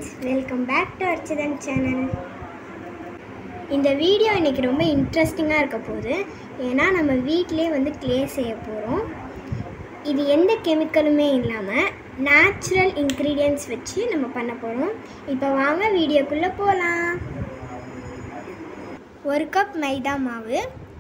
friends welcome back to Archithan channel இந்த video இன்றைக்கி ரொம்ப இன்ட்ரெஸ்டிங்காக இருக்க போகுது ஏன்னா நம்ம வீட்டிலே வந்து க்ளே செய்ய போகிறோம் இது எந்த கெமிக்கலுமே இல்லாமல் நேச்சுரல் இன்க்ரீடியன்ட்ஸ் வச்சு நம்ம பண்ண போகிறோம் இப்போ வாங்க வீடியோக்குள்ளே போகலாம் ஒரு கப் மைதா மாவு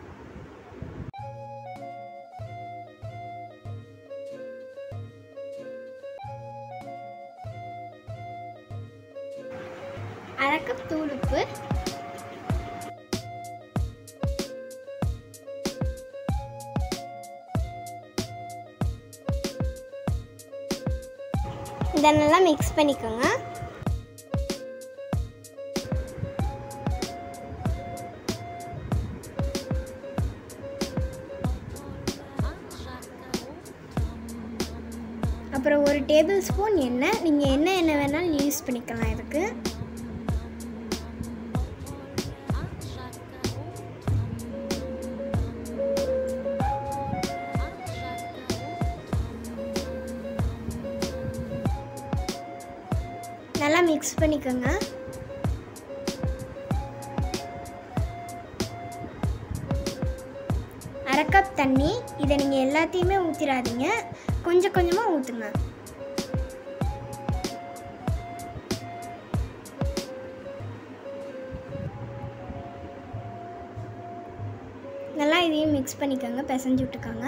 அரை கப் தூள் உப்பு இதை நல்லா மிக்ஸ் பண்ணிக்கோங்க அப்புறம் ஒரு டேபிள் ஸ்பூன் எண்ணெய் நீங்கள் என்ன எண்ணெய் வேணாலும் யூஸ் பண்ணிக்கலாம் இதுக்கு நல்லா மிக்ஸ் பண்ணிக்கோங்க அரை கப் தண்ணி இதை நீங்கள் எல்லாத்தையுமே ஊற்றிடாதீங்க கொஞ்சம் கொஞ்சமாக ஊற்றுங்க நல்லா இதையும் மிக்ஸ் பண்ணிக்கோங்க பிசைஞ்சு விட்டுக்கோங்க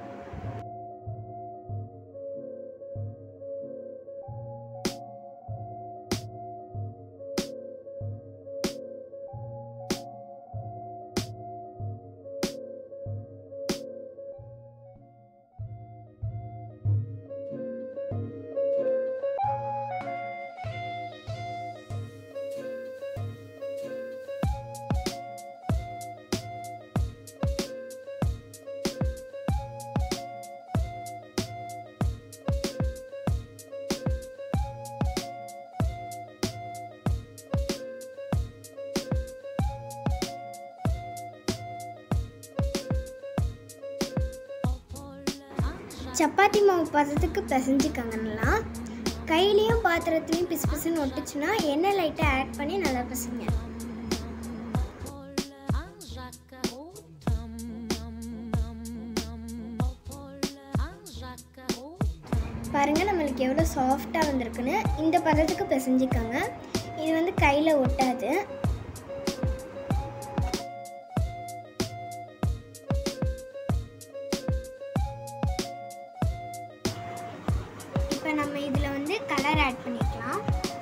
சப்பாத்தி மாவு பதத்துக்கு பிசைஞ்சுக்கோங்க நல்லா கையிலையும் பாத்திரத்துலையும் பிசு பிசுன்னு ஒட்டுச்சுன்னா எண்ணெய் லைட்டாக ஆட் பண்ணி நல்லா பிசைங்க பாருங்க நம்மளுக்கு எவ்வளோ சாஃப்டாக வந்திருக்குன்னு இந்த பதத்துக்கு பிசைஞ்சுக்கோங்க இது வந்து கையில் ஒட்டாது இப்போ நம்ம இதில் வந்து கலர் ஆட் பண்ணிக்கலாம்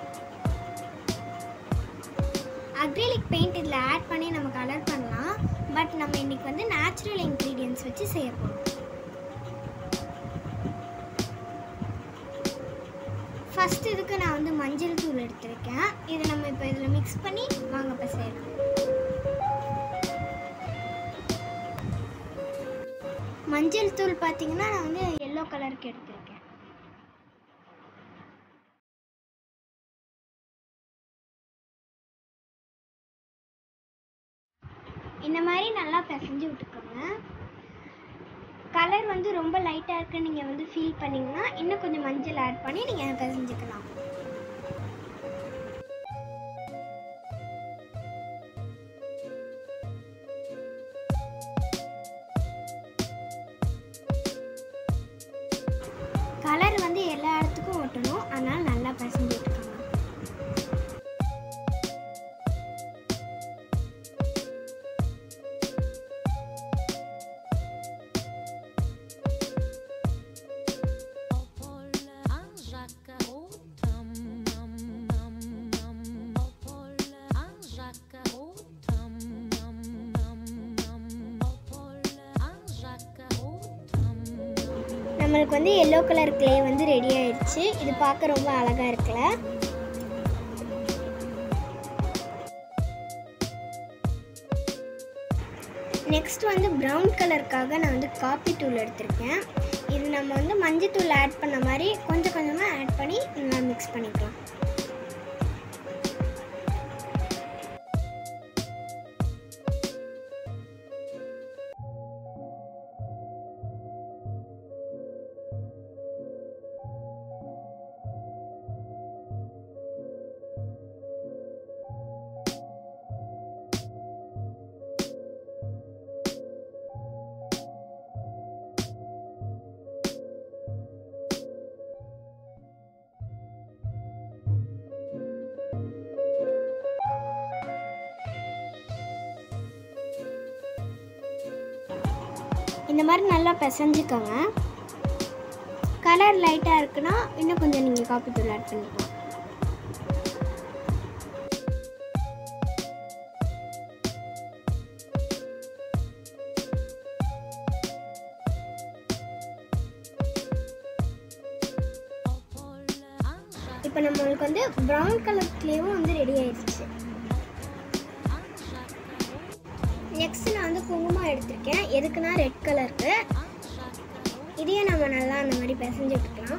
அக்ரிலிக் பெயிண்ட் இதில் ஆட் பண்ணி நம்ம கலர் பண்ணலாம் பட் நம்ம இன்னைக்கு வந்து நேச்சுரல் இன்க்ரீடியன்ஸ் வச்சு செய்ய போகிறோம் ஃபஸ்ட் இதுக்கு நான் வந்து மஞ்சள் தூள் எடுத்திருக்கேன் இதை நம்ம இப்போ இதில் மிக்ஸ் பண்ணி வாங்க இப்போ செய்யலாம் மஞ்சள் தூள் பார்த்தீங்கன்னா நான் வந்து எல்லோ கலருக்கு எடுத்திருக்கேன் இந்த மாதிரி நல்லா பிசைஞ்சு விட்டுக்கோங்க கலர் வந்து ரொம்ப லைட்டாக இருக்குன்னு நீங்கள் வந்து ஃபீல் பண்ணிங்கன்னா இன்னும் கொஞ்சம் மஞ்சள் ஆட் பண்ணி நீங்கள் பிசைஞ்சுக்கலாம் கலர் வந்து எல்லா இடத்துக்கும் ஒட்டணும் அதனால் நல்லா பிசைஞ்சு விட்டுக்கோங்க நம்மளுக்கு வந்து எல்லோ கலர் கிளே வந்து ரெடி ஆயிடுச்சு இது பார்க்க ரொம்ப அழகாக இருக்குல்ல நெக்ஸ்ட் வந்து ப்ரௌன் கலருக்காக நான் வந்து காப்பி தூள் எடுத்திருக்கேன் இது நம்ம வந்து மஞ்சள் தூள் ஆட் பண்ண மாதிரி கொஞ்சம் கொஞ்சமாக ஆட் பண்ணி நல்லா மிக்ஸ் பண்ணிக்கலாம் இந்த மாதிரி நல்லா பிசைஞ்சுக்கோங்க கலர் லைட்டாக இருக்குன்னா இன்னும் கொஞ்சம் நீங்கள் காப்பி தூள் ஆட் பண்ணிக்கலாம் இப்போ நம்மளுக்கு வந்து ப்ரௌன் கலர் கிளேவும் வந்து ரெடி ஆயிடுச்சு நெக்ஸ்ட் நான் வந்து குங்குமம் எடுத்திருக்கேன் எதுக்குன்னா ரெட் கலருக்கு இதையும் நம்ம நல்லா அந்த மாதிரி பிசைஞ்சு விட்டுக்கலாம்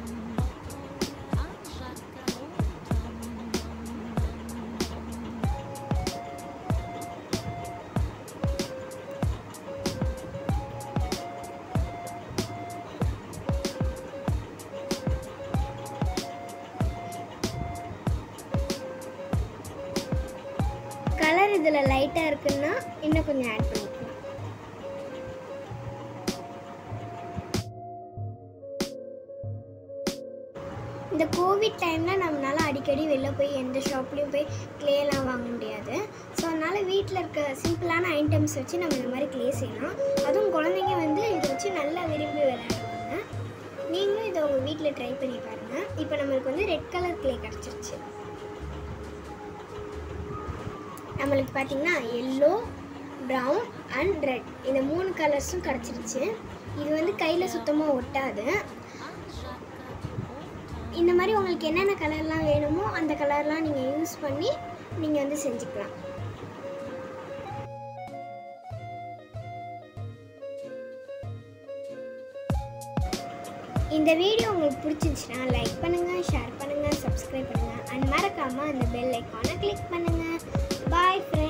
கலர் இதில் லைட்டாக இருக்குன்னா இன்னும் கொஞ்சம் ஆட் பண்ணிக்கலாம் இந்த கோவிட் டைமில் நம்மளால அடிக்கடி வெளில போய் எந்த ஷாப்லேயும் போய் க்ளேலாம் வாங்க முடியாது ஸோ அதனால் வீட்டில் இருக்க சிம்பிளான ஐட்டம்ஸ் வச்சு நம்ம இந்த மாதிரி க்ளே செய்யலாம் அதுவும் குழந்தைங்க வந்து இதை வச்சு நல்லா விரும்பி விளையாடுவாங்க நீங்களும் இதை உங்கள் வீட்டில் ட்ரை பண்ணி பாருங்கள் இப்போ நம்மளுக்கு வந்து ரெட் கலர் க்ளே கிடச்சிருச்சு நம்மளுக்கு பார்த்தீங்கன்னா எல்லோ ப்ரௌன் அண்ட் ரெட் இந்த மூணு கலர்ஸும் கிடச்சிருச்சு இது வந்து கையில் சுத்தமாக ஒட்டாது இந்த மாதிரி உங்களுக்கு என்னென்ன கலர்லாம் வேணுமோ அந்த கலர்லாம் நீங்கள் யூஸ் பண்ணி நீங்கள் வந்து செஞ்சுக்கலாம் இந்த வீடியோ உங்களுக்கு பிடிச்சிருந்துச்சுன்னா லைக் பண்ணுங்கள் ஷேர் பண்ணுங்கள் சப்ஸ்கிரைப் பண்ணுங்கள் அண்ட் மறக்காமல் அந்த பெல் ஐக்கானை கிளிக் பண்ணுங்கள் பாய் ஃப்ரெண்ட்ஸ்